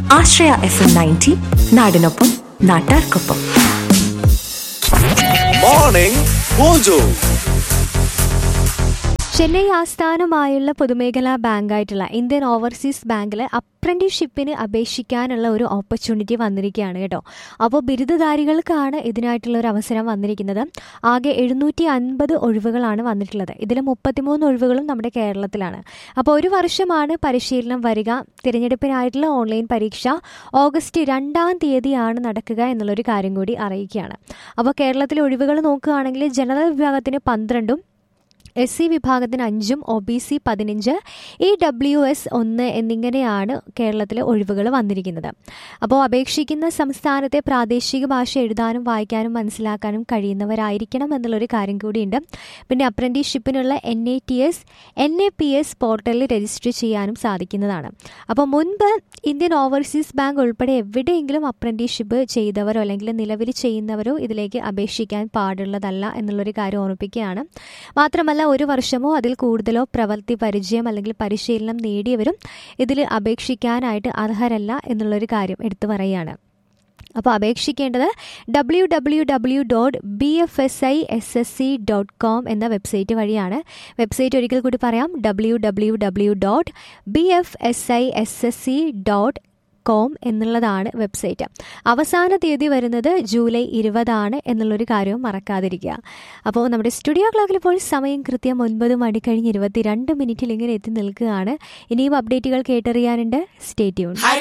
ആശ്രയ F M ninety നാടിനൊപ്പം നാട്ടാർക്കൊപ്പം morning mojo Chennai ആസ്ഥാനമായുള്ള പൊതുമേഖലാ ബാങ്കായിട്ടുള്ള ഇന്ത്യൻ ഓവർസീസ് ബാങ്കിൽ അപ്രന്റീസ്ഷിപ്പിന് അപേക്ഷിക്കാനുള്ള ഒരു ഓപ്പർച്യൂണിറ്റി വന്നിരിക്കുകയാണ് കേട്ടോ അപ്പോൾ ബിരുദധാരികൾക്കാണ് ഇതിനായിട്ടുള്ള ഒരു അവസരം വന്നിരിക്കുന്നത് ആകെ എഴുന്നൂറ്റി അൻപത് ഒഴിവുകളാണ് വന്നിട്ടുള്ളത് ഇതിൽ മുപ്പത്തിമൂന്ന് ഒഴിവുകളും നമ്മുടെ കേരളത്തിലാണ് അപ്പോൾ ഒരു വർഷമാണ് പരിശീലനം വരിക തിരഞ്ഞെടുപ്പിനായിട്ടുള്ള ഓൺലൈൻ പരീക്ഷ ഓഗസ്റ്റ് രണ്ടാം തീയതിയാണ് നടക്കുക എന്നുള്ളൊരു കാര്യം കൂടി അറിയിക്കുകയാണ് അപ്പോൾ കേരളത്തിലെ ഒഴിവുകൾ നോക്കുകയാണെങ്കിൽ ജനറൽ വിഭാഗത്തിന് പന്ത്രണ്ടും എസ് സി വിഭാഗത്തിന് അഞ്ചും ഒ ബി സി പതിനഞ്ച് ഇ ഡബ്ല്യു എസ് ഒന്ന് എന്നിങ്ങനെയാണ് കേരളത്തിലെ ഒഴിവുകൾ വന്നിരിക്കുന്നത് അപ്പോൾ അപേക്ഷിക്കുന്ന സംസ്ഥാനത്തെ പ്രാദേശിക ഭാഷ എഴുതാനും വായിക്കാനും മനസ്സിലാക്കാനും കഴിയുന്നവരായിരിക്കണം എന്നുള്ളൊരു കാര്യം കൂടിയുണ്ട് പിന്നെ അപ്രന്റീസ്ഷിപ്പിനുള്ള N I T S N A P S പോർട്ടലിൽ രജിസ്റ്റർ ചെയ്യാനും സാധിക്കുന്നതാണ് അപ്പോൾ മുൻപ് ഇന്ത്യൻ ഓവർസീസ് ബാങ്ക് ഉൾപ്പെടെ എവിടെയെങ്കിലും അപ്രന്റീസ്ഷിപ്പ് ചെയ്തവരോ അല്ലെങ്കിൽ നിലവിൽ ചെയ്യുന്നവരോ ഇതിലേക്ക് അപേക്ഷിക്കാൻ പാടുള്ളതല്ല എന്നുള്ളൊരു കാര്യം ഓർമ്മിപ്പിക്കുകയാണ് മാത്രമല്ല ഒരു വർഷമോ അതിൽ കൂടുതലോ പ്രവൃത്തി പരിചയം അല്ലെങ്കിൽ പരിശീലനം നേടിയവരും ഇതിൽ അപേക്ഷിക്കാനായിട്ട് അർഹരല്ല എന്നുള്ളൊരു കാര്യം എടുത്തു പറയുകയാണ് അപ്പോൾ അപേക്ഷിക്കേണ്ടത് W W W dot B F S I S S C dot com എന്ന വെബ്സൈറ്റ് വഴിയാണ് വെബ്സൈറ്റ് ഒരിക്കൽ കൂടി പറയാം W W W dot B F S I S S C dot com എന്നുള്ളതാണ് വെബ്സൈറ്റ് അവസാന തീയതി വരുന്നത് ജൂലൈ ഇരുപതാണ് എന്നുള്ളൊരു കാര്യവും മറക്കാതിരിക്കുക അപ്പോൾ നമ്മുടെ സ്റ്റുഡിയോ ക്ലോക്കിൽ ഇപ്പോൾ സമയം കൃത്യം ഒൻപത് മണി കഴിഞ്ഞ് ഇരുപത്തി രണ്ട് മിനിറ്റിൽ ഇങ്ങനെ എത്തി നിൽക്കുകയാണ് ഇനിയും അപ്ഡേറ്റുകൾ കേട്ടറിയാനുണ്ട് സ്റ്റേ ട്യൂൺ